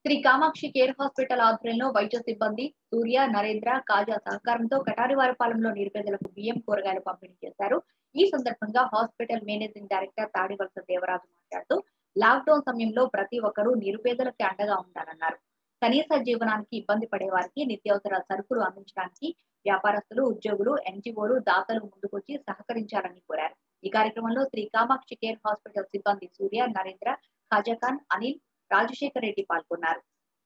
Shri Kamakshi care hospital ఆధ్వర్యంలో వైద్య సిబ్బంది సూర్య నరేంద్ర కాజా సహకారంతో కటారివారపాలెంలో నిరుపేదలకు బియ్యం కూరగాయలు పంపిణీ చేశారు ఈ సందర్భంగా hospital managing director Tadivalasa Devaraju మాట్లాడుతూ లాక్డౌన్ సమయంలో ప్రతి ఒక్కరూ నిరుపేదలకి అండగా ఉండాలన్నారు కనీస జీవనానికి ఇబ్బంది పడే వారికి నిత్యావసర సరుకులు అందించడానికి వ్యాపారస్తులు ఉద్యోగులు ఎన్జిఓలు దాతలు ముందుకొచ్చి సహకరించాలని కోరారు ఈ కార్యక్రమంలో శ్రీ కామాక్షి కేర్ హాస్పిటల్ సిబ్బంది సూర్య నరేంద్ర ఖాజాఖాన్ అనిల్ రాజశేఖర్ రెడ్డి పాల్గొన్నారు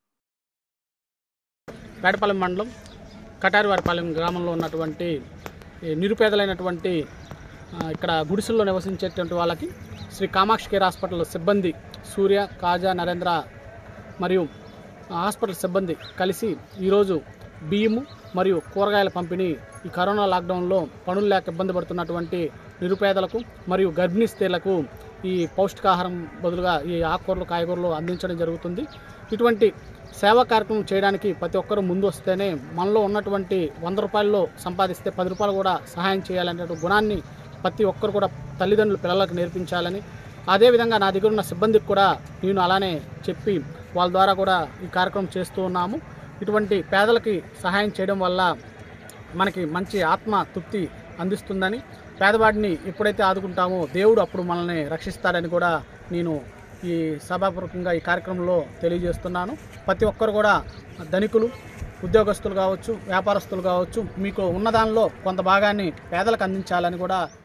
పేటపాలెం మండలం కటారివారిపాలెం గ్రామంలో ఉన్నటువంటి ఈ నిరుపేదలైనటువంటి ఆ, ఇక్కడ గుడిసెల్లో నివసించేటువంటి వాళ్ళకి శ్రీ కామాక్షి కేర్ హాస్పిటల్ సిబ్బంది సూర్య కాజా నరేంద్ర మరియు ఆ, హాస్పిటల్ సిబ్బంది కలిసి ఈరోజు బియ్యము మరియు కూరగాయల పంపిణీ ఈ కరోనా లాక్డౌన్లో పనులు లేక ఇబ్బంది పడుతున్నటువంటి నిరుపేదలకు మరియు గర్భిణీ స్త్రీలకు ఈ పౌష్టికాహారం బదులుగా ఈ ఆకుకూరలు కాయగూరలు అందించడం జరుగుతుంది ఇటువంటి సేవా కార్యక్రమం చేయడానికి ప్రతి ఒక్కరూ ముందు వస్తేనే మనలో ఉన్నటువంటి వంద రూపాయల్లో సంపాదిస్తే పది రూపాయలు కూడా సహాయం చేయాలనే గుణాన్ని ప్రతి ఒక్కరు కూడా తల్లిదండ్రులు పిల్లలకు నేర్పించాలని అదేవిధంగా నా దగ్గర ఉన్న సిబ్బందికి కూడా నేను అలానే చెప్పి వాళ్ళ ద్వారా కూడా ఈ కార్యక్రమం చేస్తూ ఉన్నాము ఇటువంటి పేదలకి సహాయం చేయడం వల్ల మనకి మంచి ఆత్మ తృప్తి అందిస్తుందని పేదవాడిని ఎప్పుడైతే ఆదుకుంటామో దేవుడు అప్పుడు మనల్ని రక్షిస్తాడని కూడా నేను ఈ సభాపూర్వకంగా ఈ కార్యక్రమంలో తెలియజేస్తున్నాను ప్రతి ఒక్కరు కూడా ధనికులు ఉద్యోగస్తులు కావచ్చు వ్యాపారస్తులు కావచ్చు మీకు ఉన్నదానిలో కొంత భాగాన్ని పేదలకు అందించాలని కూడా